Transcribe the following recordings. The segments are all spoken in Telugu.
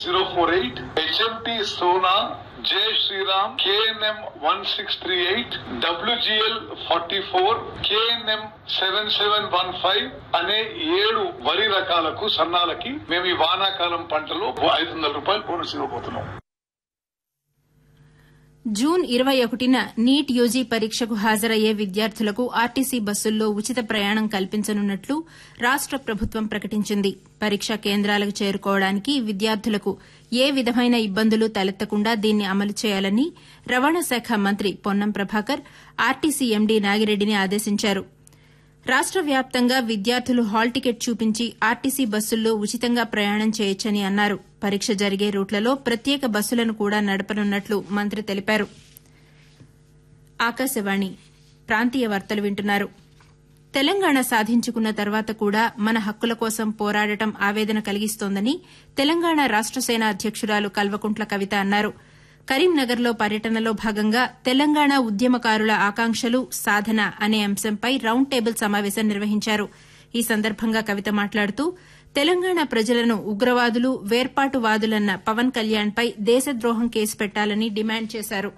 048 HMT Sona Jay Sriram KNM 1638 WGL 44 KNM 7715 అనే ఏడు వరి రకాలకు సన్నాలకి మేము ఈ వానాకాలం పంటలో ఐదు వందల రూపాయలు బోనస్ ఇవ్వబోతున్నాం జూన్ ఇరవై ఒకటిన నీట్ యూజీ పరీక్షకు హాజరయ్యే విద్యార్థులకు ఆర్టీసీ బస్సుల్లో ఉచిత ప్రయాణం కల్పించనున్నట్లు రాష్ట ప్రభుత్వం ప్రకటించింది పరీక్షా కేంద్రాలకు చేరుకోవడానికి విద్యార్థులకు ఏ విధమైన ఇబ్బందులు తలెత్తకుండా దీన్ని అమలు చేయాలని రవాణా శాఖ మంత్రి పొన్నం ప్రభాకర్ ఆర్టీసీ ఎండీ నాగిరెడ్డిని ఆదేశించారు రాష్ట వ్యాప్తంగా విద్యార్థులు హాల్ టికెట్ చూపించి ఆర్టీసీ బస్సుల్లో ఉచితంగా ప్రయాణం చేయొచ్చని అన్నారు పరీక్ష జరిగే రూట్లలో ప్రత్యేక బస్సులను కూడా నడపనున్నట్లు మంత్రి తెలిపారు ఆకాశవాణి ప్రాంతీయ వార్తలు వింటున్నారు తెలంగాణ సాధించుకున్న తర్వాత కూడా మన హక్కుల కోసం పోరాడటం ఆవేదన కలిగిస్తోందని తెలంగాణ రాష్ట సేన అధ్యకురాలు కల్వకుంట్ల కవిత అన్నారు కరీంనగర్లో పర్యటనలో భాగంగా తెలంగాణ ఉద్యమకారుల ఆకాంక్షలు సాధన అనే అంశంపై రౌండ్ టేబుల్ సమావేశం నిర్వహించారు ఈ సందర్భంగా కవిత మాట్లాడుతూ తెలంగాణ ప్రజలను ఉగ్రవాదులు వేర్పాటువాదులన్న పవన్ కళ్యాణ్పై దేశద్రోహం కేసు పెట్టాలని డిమాండ్ చేశారు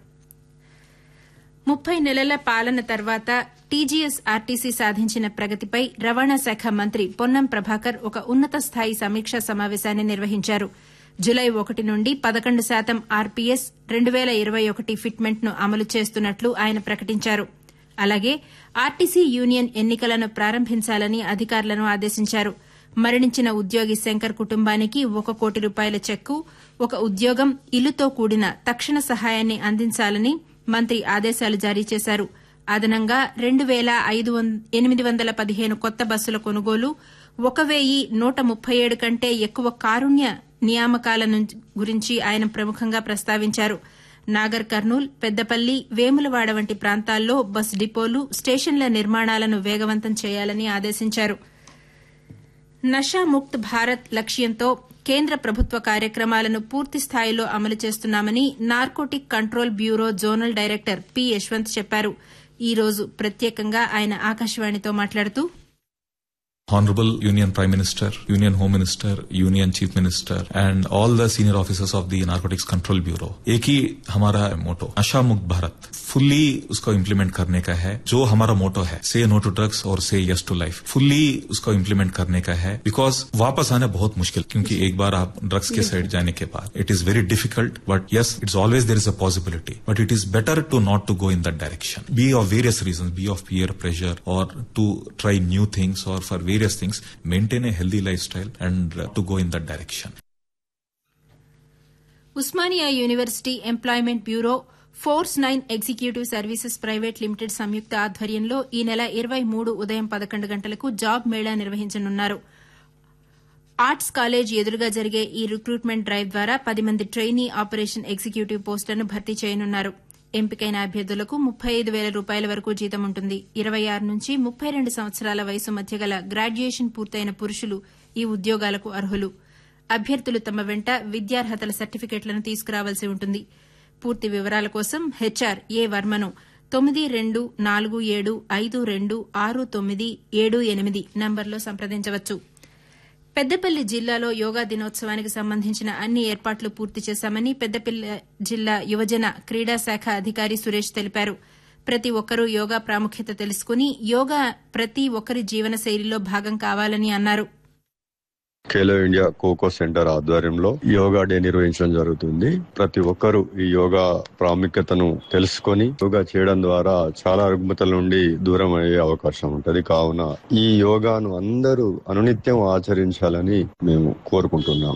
ముప్పై నెలల పాలన తర్వాత టీజీఎస్ ఆర్టీసీ సాధించిన ప్రగతిపై రవాణా శాఖ మంత్రి పొన్నం ప్రభాకర్ ఒక ఉన్నత స్థాయి సమీక్షా సమావేశాన్ని నిర్వహించారు జులై ఒకటి నుండి పదకొండు శాతం ఆర్పీఎస్ రెండు పేల ఇరవై ఒకటి ఫిట్మెంట్ను అమలు చేస్తున్నట్లు ఆయన ప్రకటించారు అలాగే ఆర్టీసీ యూనియన్ ఎన్నికలను ప్రారంభించాలని అధికారులను ఆదేశించారు మరణించిన ఉద్యోగి శంకర్ కుటుంబానికి ఒక కోటి రూపాయల చెక్కు ఒక ఉద్యోగం ఇల్లుతో కూడిన తక్షణ సహాయాన్ని అందించాలని మంత్రి ఆదేశాలు జారీ చేశారు అదనంగా రెండు పేల ఎనిమిది వందల పదిహేను కొత్త బస్సుల కొనుగోలు ఒక వెయ్యి నూట ముప్పై ఏడు కంటే ఎక్కువ కారుణ్య నియామకాల గురించి ఆయన ప్రముఖంగా ప్రస్తావించారు నాగర్ కర్నూల్ పెద్దపల్లి వేములవాడ వంటి ప్రాంతాల్లో బస్ డిపోలు స్టేషన్ల నిర్మాణాలను వేగవంతం చేయాలని ఆదేశించారు నషాముక్త్ భారత్ లక్ష్యంతో కేంద్ర ప్రభుత్వ కార్యక్రమాలను పూర్తి స్థాయిలో అమలు చేస్తున్నామని narcotic control bureau zonal director P Yashwant చెప్పారు ఈ రోజు ప్రత్యేకంగా ఆయన ఆకాశవాణితో మాట్లాడుతూ Honorable Union Prime Minister, Union Home Minister, Union Chief Minister, and all the senior officers of the Narcotics Control Bureau. एक ही हमारा मोटो नशा मुक्त भारत फुल्ली उसको इम्प्लीमेंट करने का है जो हमारा मोटो है से नो टू ड्रग्स और say yes to life fully उसको इम्प्लीमेंट करने का है बिकॉज वापस आना बहुत मुश्किल क्योंकि एक बार आप ड्रग्स के साइड जाने के बाद it is very difficult but yes it's always there is a possibility but it is better to not to go in that direction be of various reason be of peer pressure और टू ट्राई न्यू थिंग्स और for various things, maintain a healthy lifestyle and uh, to go in that direction. Osmania university employment bureau force nine executive services private limited సంయుక్త ఆధ్వర్యంలో ఈ నెల ఇరవై మూడు ఉదయం పదకొండు గంటలకు జాబ్ మేళా నిర్వహించనున్నారు ఆర్ట్స్ కాలేజ్ ఎదురుగా జరిగే ఈ రిక్రూట్మెంట్ డ్రైవ్ ద్వారా పది మంది ట్రైనీ ఆపరేషన్ ఎగ్జిక్యూటివ్ పోస్టులను భర్తీ చేయనున్నారు ఎంపికైన అభ్యర్థులకు ముప్పై ఐదు వేల రూపాయల వరకు జీతం ఉంటుంది ఇరవై ఆరు నుంచి ముప్పై రెండు సంవత్సరాల వయసు మధ్య గల గ్రాడ్యుయేషన్ పూర్తయిన పురుషులు ఈ ఉద్యోగాలకు అర్హులు అభ్యర్థులు తమ వెంట విద్యార్హతల సర్టిఫికెట్లను తీసుకురావాల్సి ఉంటుంది పూర్తి వివరాల కోసం హెచ్ఆర్ ఏ వర్మను తొమ్మిది రెండు నాలుగు ఏడు ఐదు రెండు ఆరు తొమ్మిది ఏడు ఎనిమిది నంబర్లో సంప్రదించవచ్చు పెద్దపల్లి జిల్లాలో యోగా దినోత్సవానికి సంబంధించిన అన్ని ఏర్పాట్లు పూర్తి చేశామని పెద్దపల్లి జిల్లా యువజన క్రీడా శాఖ అధికారి సురేష్ తెలిపారు ప్రతి ఒక్కరూ యోగా ప్రాముఖ్యత తెలుసుకుని యోగా ప్రతి ఒక్కరి జీవన శైలిలో భాగం కావాలని అన్నారు ఖేలో ఇండియా కోకో సెంటర్ ఆధ్వర్యంలో యోగా డే నిర్వహించడం జరుగుతుంది ప్రతి ఒక్కరూ ఈ యోగా ప్రాముఖ్యతను తెలుసుకొని యోగా చేయడం ద్వారా చాలా రుగ్మతల నుండి దూరం అయ్యే అవకాశం ఉంటది కావున ఈ యోగాను అందరూ అనునిత్యం ఆచరించాలని మేము కోరుకుంటున్నాం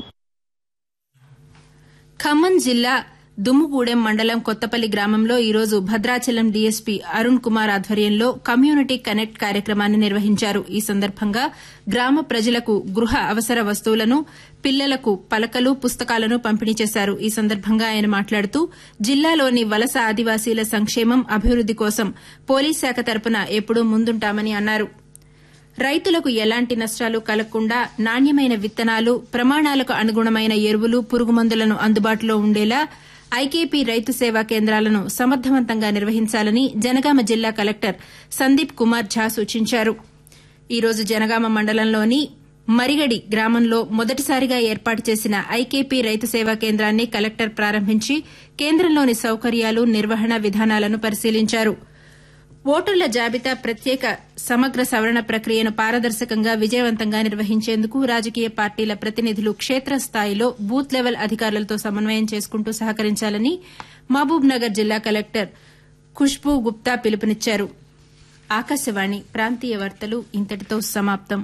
ఖమ్మం జిల్లా దుమ్ముగూడెం మండలం కొత్తపల్లి గ్రామంలో ఈరోజు భద్రాచలం డీఎస్పీ అరుణ్ కుమార్ ఆధ్వర్యంలో కమ్యూనిటీ కనెక్ట్ కార్యక్రమాన్ని నిర్వహించారు ఈ సందర్భంగా గ్రామ ప్రజలకు గృహ అవసర వస్తువులను పిల్లలకు పలకలు పుస్తకాలను పంపిణీ చేశారు ఈ సందర్భంగా ఆయన మాట్లాడుతూ జిల్లాలోని వలస ఆదివాసీల సంక్షేమం అభివృద్ది కోసం పోలీస్ శాఖ తరపున ఎప్పుడూ ముందుంటామని అన్నారు రైతులకు ఎలాంటి నష్టాలు కలగకుండా నాణ్యమైన విత్తనాలు ప్రమాణాలకు అనుగుణమైన ఎరువులు పురుగుమందులను అందుబాటులో ఉండేలా ఐకేపీ రైతు సేవా కేంద్రాలను సమర్థవంతంగా నిర్వహించాలని జనగామ జిల్లా కలెక్టర్ సందీప్ కుమార్ ఝా సూచించారు ఈ రోజు జనగామ మండలంలోని మరిగడి గ్రామంలో మొదటిసారిగా ఏర్పాటు చేసిన ఐకేపీ రైతు సేవా కేంద్రాన్ని కలెక్టర్ ప్రారంభించి కేంద్రంలోని సౌకర్యాలు నిర్వహణ విధానాలను పరిశీలించారు ఓటర్ల జాబితా ప్రత్యేక సమగ్ర సవరణ ప్రక్రియను పారదర్శకంగా విజయవంతంగా నిర్వహించేందుకు రాజకీయ పార్టీల ప్రతినిధులు క్షేత్రస్థాయిలో బూత్ లెవెల్ అధికారులతో సమన్వయం చేసుకుంటూ సహకరించాలని మహబూబ్ నగర్ జిల్లా కలెక్టర్ ఖుష్బూ గుప్తా పిలుపునిచ్చారు ఆకాశవాణి ప్రాంతీయ వార్తలు ఇంతటితో సమాప్తం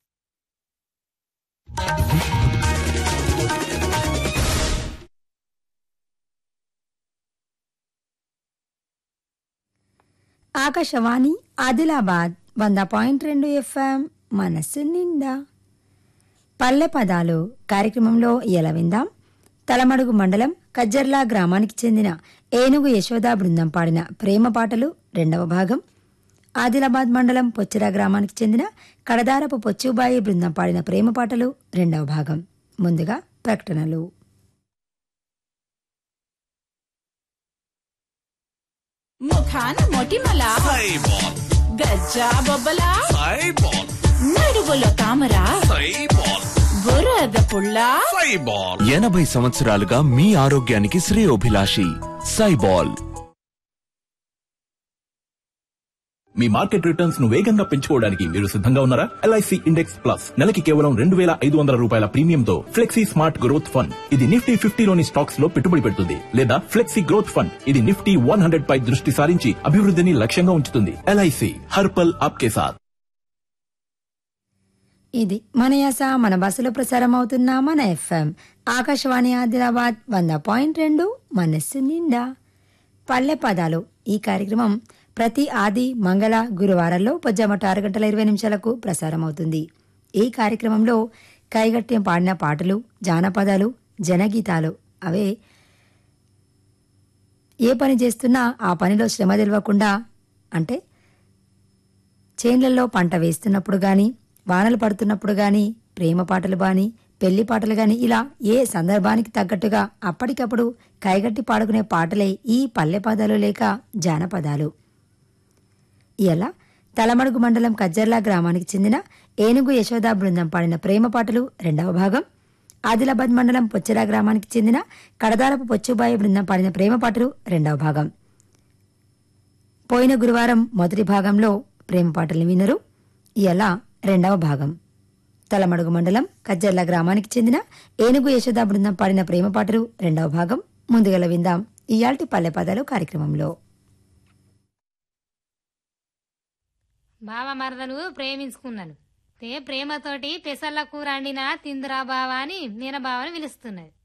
ఆకాశవాణి ఆదిలాబాద్ వంద పాయింట్ రెండు ఎఫ్ఎం మనస్సు నిండా పల్లె పదాలు కార్యక్రమంలో ఎలా విందాం తలమడుగు మండలం కజ్జర్లా గ్రామానికి చెందిన ఏనుగు యశోదా బృందం పాడిన ప్రేమ పాటలు రెండవ భాగం ఆదిలాబాద్ మండలం పొచ్చిరా గ్రామానికి చెందిన కడదారపు పొచ్చుబాయి బృందం పాడిన ప్రేమ పాటలు రెండవ భాగం ముందుగా ప్రకటనలు ముఖాన మొటిమల సైబాల్ గజ్జా బొబ్బల సైబాల్ నడువులో తామర సైబాల్ బురద పుల్ల సైబాల్ ఎనభై సంవత్సరాలుగా మీ ఆరోగ్యానికి శ్రేయోభిలాషి సైబాల్ మీ మార్కెట్ రిటర్న్స్ ను వేగంగా పెంచుకోవడానికి మీరు సిద్ధంగా ఉన్నారా ఎల్ఐసి ఇండెక్స్ ప్లస్ నెలకి కేవలం రెండు వేల ఐదు వందల రూపాయల ప్రీమియంతో ఫ్లెక్సీ స్మార్ట్ గ్రోత్ ఫండ్ ఇది నిఫ్టీ ఫిఫ్టీలోని స్టాక్స్ లో పెట్టుబడి పెడుతుంది లేదా ఫ్లెక్సీ గ్రోత్ ఫండ్ ఇది నిఫ్టీ వన్ హండ్రెడ్ పై దృష్టి సారించి అభివృద్ధిని లక్ష్యంగా ఉంచుతుంది ఎల్ఐసి హర్పల్ ఆప్కే సాత్ ఇది మన యాస మన బస్సులో ప్రసారం అవుతున్న మన ఎఫ్ఎం ఆకాశవాణి ఆదిలాబాద్ వంద పాయింట్ రెండు మనస్సు నిండా పల్లె పదాలు ఈ కార్యక్రమం ప్రతి ఆది మంగళ గురువారాల్లో పొద్దుమట ఆరు గంటల ఇరవై నిమిషాలకు ప్రసారం అవుతుంది ఈ కార్యక్రమంలో కైగట్యం పాడిన పాటలు జానపదాలు జనగీతాలు అవే ఏ పని చేస్తున్నా ఆ పనిలో శ్రమ తెలియకుండా అంటే చేన్లలో పంట వేస్తున్నప్పుడు గాని వానలు పడుతున్నప్పుడు గాని ప్రేమ పాటలు గాని పెళ్లి పాటలు గాని ఇలా ఏ సందర్భానికి తగ్గట్టుగా అప్పటికప్పుడు కైగట్టి పాడుకునే పాటలే ఈ పల్లె పదాలు లేక జానపదాలు ఇలా తలమడుగు మండలం కజ్జర్లా గ్రామానికి చెందిన ఏనుగు యశోదా బృందం పాడిన ప్రేమ పాటలు రెండవ భాగం ఆదిలాబాద్ మండలం పొచ్చిరా గ్రామానికి చెందిన కడదారపు పొచ్చుబాయి బృందం పాడిన ప్రేమ పాటలు రెండవ భాగం పోయిన గురువారం మొదటి భాగంలో ప్రేమ పాటల్ని వినరు ఇలా రెండవ భాగం తలమడుగు మండలం కజ్జర్ల గ్రామానికి చెందిన ఏనుగు యశోదా బృందం పాడిన ప్రేమ పాటలు రెండవ భాగం ముందుగల విందాం ఇయాల్టి పల్లె పదాలు కార్యక్రమంలో బావ మరదలు ప్రేమించుకున్నాను తే ప్రేమతోటి పెసల్ల కూర వండినా తిందురా బావా అని నేను బావని పిలుస్తున్నది